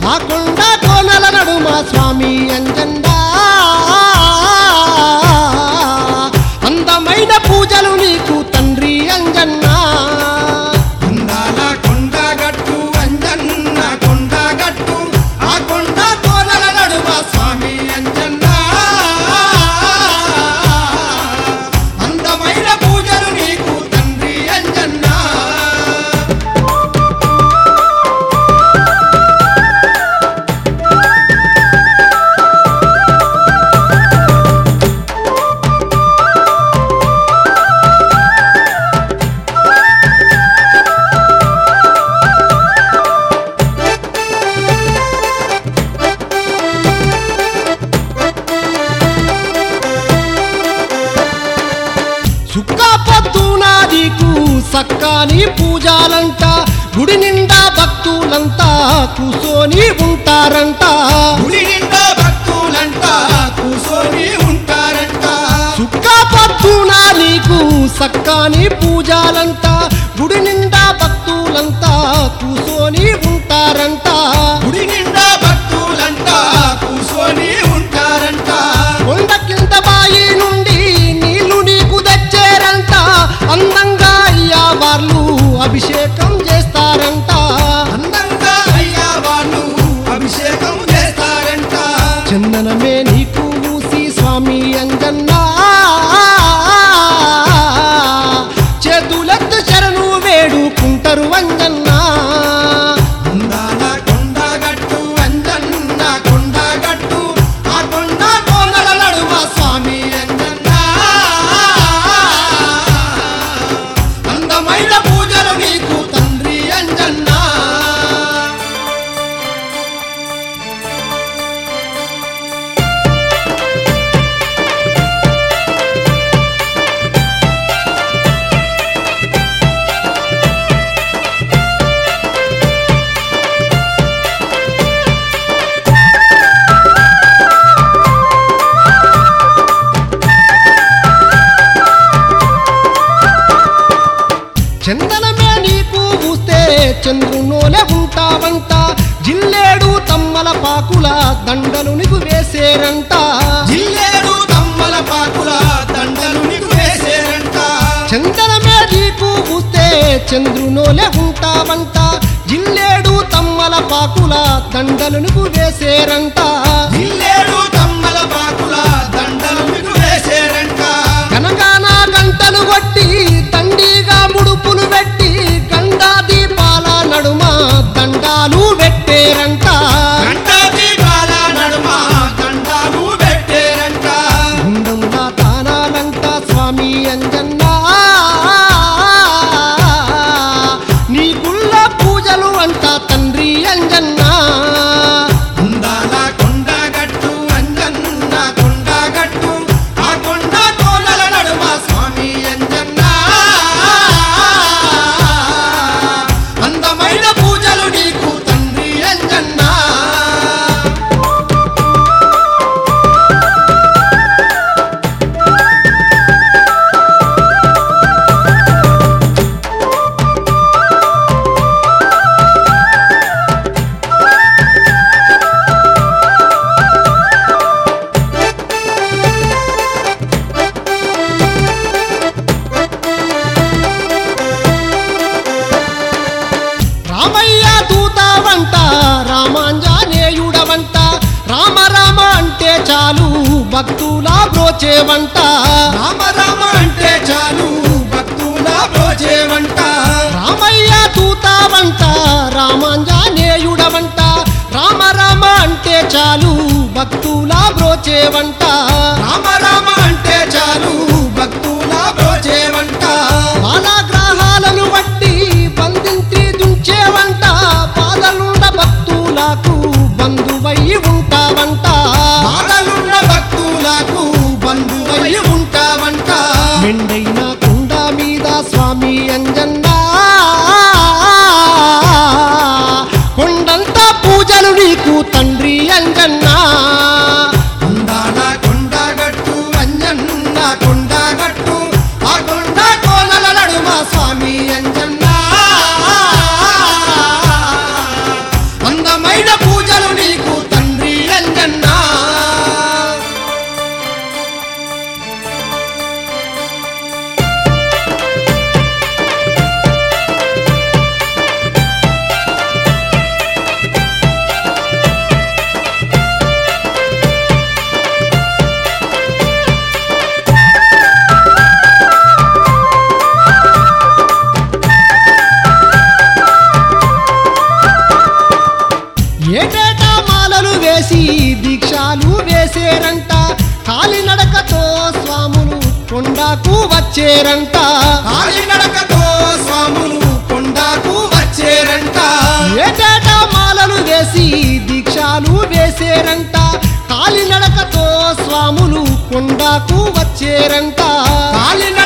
ఆ కొండ కోనల నడుమ స్వామి అంజన్నా అందమైన పూజలు నీకు తండ్రి అంజన్నా అందాల కొండగట్టు అంజన్న కొండగట్టు ఆ కొండ కోనల నడుమ స్వామి అంజన్న అందమైన పూజలు నీకు తండ్రి అంజన్న సుక్క పొద్దున నీకు సక్కాని పూజాలంట గుడి నిండా భక్తులంతా కూసోని ఉంటారంట గుడి నిండా భక్తులంట కూసోని ఉంటారంట సుక్క పొద్దున నీకు సక్కాని పూజాలంట గుడి నిండా భక్తులంతా కూసోని ఉంటారంట గుడి నిండా భక్తులంట కూసోని ఉంటారంట కొండ కింద బాయి నుండి నీళ్లు నీకు తెచ్చారంట అందంగా అయ్యా వాళ్ళు అభిషేకం చేస్తారంట అందంగా అయ్యా వాళ్ళు అభిషేకం చేస్తారంట చందనమే నీకు మూసి స్వామి అంజన్నా చేతులెత్తు శరణు వేడుకుంటారు అంజన్నా అందాల కొండగట్టు అంజన్న కొండగట్టు ఆ కొండ కోనల నడుమ స్వామి అంజన్న అందమైన పూజలు నీకు తండ్రి అంజన్న చందనమే నీకు పూస్తే చంద్రునోలే ఉంటావంట జిల్లేడు తమ్మల పాకుల దండలు నీకు వేసేరంట జిల్లేడు తమ్మల పాకుల దండలు నీకు వేసేరంట చందనమే నీకు పూస్తే చంద్రునోలే ఉంటావంట జిల్లేడు తమ్మల పాకుల దండలు నీకు వేసేరంట జిల్లేడు తమ్మల పాకుల దండలు నీకు వేసేరంట గనగాన గంటలు కొట్టి తండిగా ముడుపులు పెట్టి గండా దీపాల నడుమ దండాలు పెట్టేరంట గంట దీపాల నడుమ దండాలు పెట్టేరంట గుండంలా తానాలంట స్వామి అంజన్నా నీ గుళ్ళ పూజలు అంట తండ్రి అంజన్నా అందాల కొండగట్టు అంజన్న కొండగట్టు ఆ కొండ కోనల నడుమ స్వామి అంజన్న అందమైన పూజలు నీకు తండ్రి అంజన్న రామయ్య దూతావంట రామాంజనేయుడవంట రామ రామ అంటే చాలు భక్తుల బ్రోచేవంట రామ రామ అంటే చాలు భక్తుల బ్రోచేవంట రామయ్య దూతావంట రామాంజనేయుడవంట రామ రామ అంటే చాలు భక్తుల బ్రోచేవంట రామ రామ అంటే చాలు భక్తుల బ్రోచేవంట బాలాగ్రహాలను బట్టి బంధించి దుంచేవంట పాదలుండ భక్తులకు బంధువై ఉంటావంట బాధలున్న భక్తులకు బంధువై ఉంటావంట మెండైన కుండ మీద స్వామి అంజన్నా కొండంత పూజలు నీకు తండ్రి అంజన్నా అందాల కొండగట్టు అంజన్న కొండగట్టు ఆ కొండ కోనల నడుమ స్వామి అంజన్న అందమైన పూజలు ఏటేటా మాలలు వేసి దీక్షాలు వేసేరంట కాలినడకతో స్వాములు కొండకు వచ్చేరంట కాలినడకతో స్వాములు కొండకు వచ్చేరంట ఏటేటా మాలలు వేసి దీక్షాలు వేసేరంట కాలినడకతో స్వాములు కొండకు వచ్చేరంట కాలిన